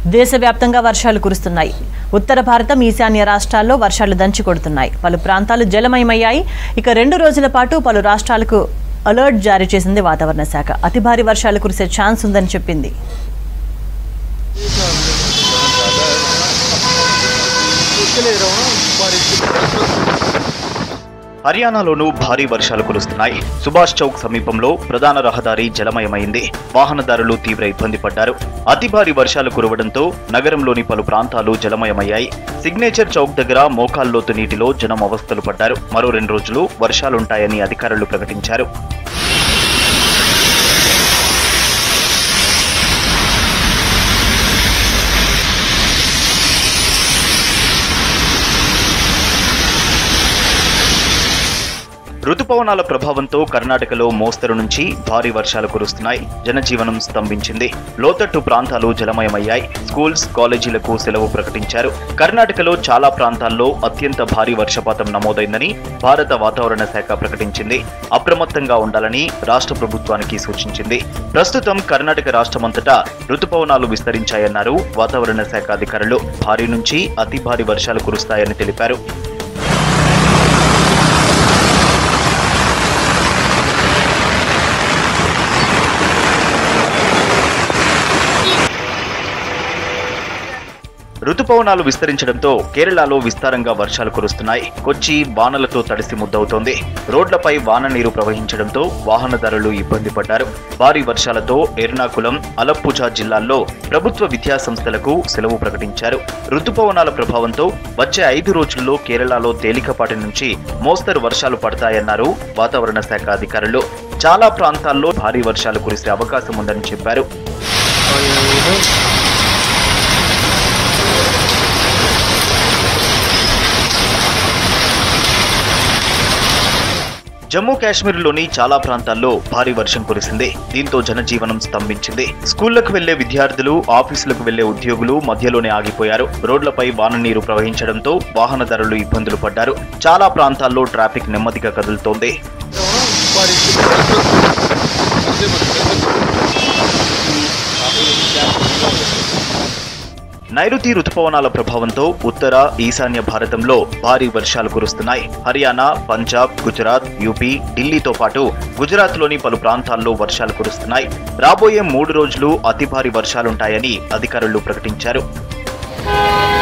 దేశవ్యాప్తంగా వర్షాలు కురుస్తున్నాయి ఉత్తర భారతం ఈశాన్య రాష్ట్రాల్లో వర్షాలు దంచి కొడుతున్నాయి పలు ప్రాంతాలు జలమయమయ్యాయి ఇక రెండు రోజుల పాటు పలు రాష్ట్రాలకు అలర్ట్ జారీ చేసింది వాతావరణ శాఖ అతి భారీ వర్షాలు కురిసే ఛాన్స్ ఉందని చెప్పింది హర్యానాలోనూ భారీ వర్షాలు కురుస్తున్నాయి సుభాష్ చౌక్ సమీపంలో ప్రధాన రహదారి జలమయమైంది వాహనదారులు తీవ్ర ఇబ్బంది పడ్డారు అతి భారీ వర్షాలు కురవడంతో నగరంలోని పలు ప్రాంతాలు జలమయమయ్యాయి సిగ్నేచర్ చౌక్ దగ్గర మోకాల్లోతు నీటిలో జనం అవస్థలు పడ్డారు మరో రెండు రోజులు వర్షాలుంటాయని అధికారులు ప్రకటించారు రుతుపవనాల ప్రభావంతో కర్ణాటకలో మోస్తరు నుంచి భారీ వర్షాలు కురుస్తున్నాయి జనజీవనం స్తంభించింది లోతట్టు ప్రాంతాలు జలమయమయ్యాయి స్కూల్స్ కాలేజీలకు సెలవు ప్రకటించారు కర్ణాటకలో చాలా ప్రాంతాల్లో అత్యంత భారీ వర్షపాతం నమోదైందని భారత వాతావరణ శాఖ ప్రకటించింది అప్రమత్తంగా ఉండాలని రాష్ట్ర ప్రభుత్వానికి సూచించింది ప్రస్తుతం కర్ణాటక రాష్ట్రమంతటా రుతుపవనాలు విస్తరించాయన్నారు వాతావరణ శాఖ అధికారులు భారీ నుంచి అతి భారీ వర్షాలు కురుస్తాయని తెలిపారు రుతుపవనాలు విస్తరించడంతో కేరళలో విస్తారంగా వర్షాలు కురుస్తున్నాయి కొచ్చి వానలతో తడిసి ముద్దవుతోంది రోడ్లపై వాన నీరు ప్రవహించడంతో వాహనదారులు ఇబ్బంది పడ్డారు భారీ వర్షాలతో ఎర్నాకులం అలప్పుజా జిల్లాల్లో ప్రభుత్వ విద్యా సంస్థలకు సెలవు ప్రకటించారు రుతుపవనాల ప్రభావంతో వచ్చే ఐదు రోజుల్లో కేరళలో తేలికపాటి నుంచి మోస్తరు వర్షాలు పడతాయన్నారు వాతావరణ శాఖ అధికారులు చాలా ప్రాంతాల్లో భారీ వర్షాలు కురిసే అవకాశం ఉందని చెప్పారు జమ్మూ కాశ్మీర్లోని చాలా ప్రాంతాల్లో భారీ వర్షం కురిసింది దీంతో జనజీవనం స్తంభించింది స్కూళ్లకు వెళ్లే విద్యార్థులు ఆఫీసులకు వెళ్లే ఉద్యోగులు మధ్యలోనే ఆగిపోయారు రోడ్లపై వాన నీరు ప్రవహించడంతో వాహనదారులు ఇబ్బందులు పడ్డారు చాలా ప్రాంతాల్లో ట్రాఫిక్ నెమ్మదిగా కదులుతోంది నైరుతి రుతుపవనాల ప్రభావంతో ఉత్తర ఈశాన్య భారతంలో భారీ వర్షాలు కురుస్తున్నాయి హర్యానా పంజాబ్ గుజరాత్ యూపీ ఢిల్లీతో పాటు గుజరాత్లోని పలు ప్రాంతాల్లో వర్షాలు కురుస్తున్నాయి రాబోయే మూడు రోజులు అతి భారీ వర్షాలుంటాయని అధికారులు ప్రకటించారు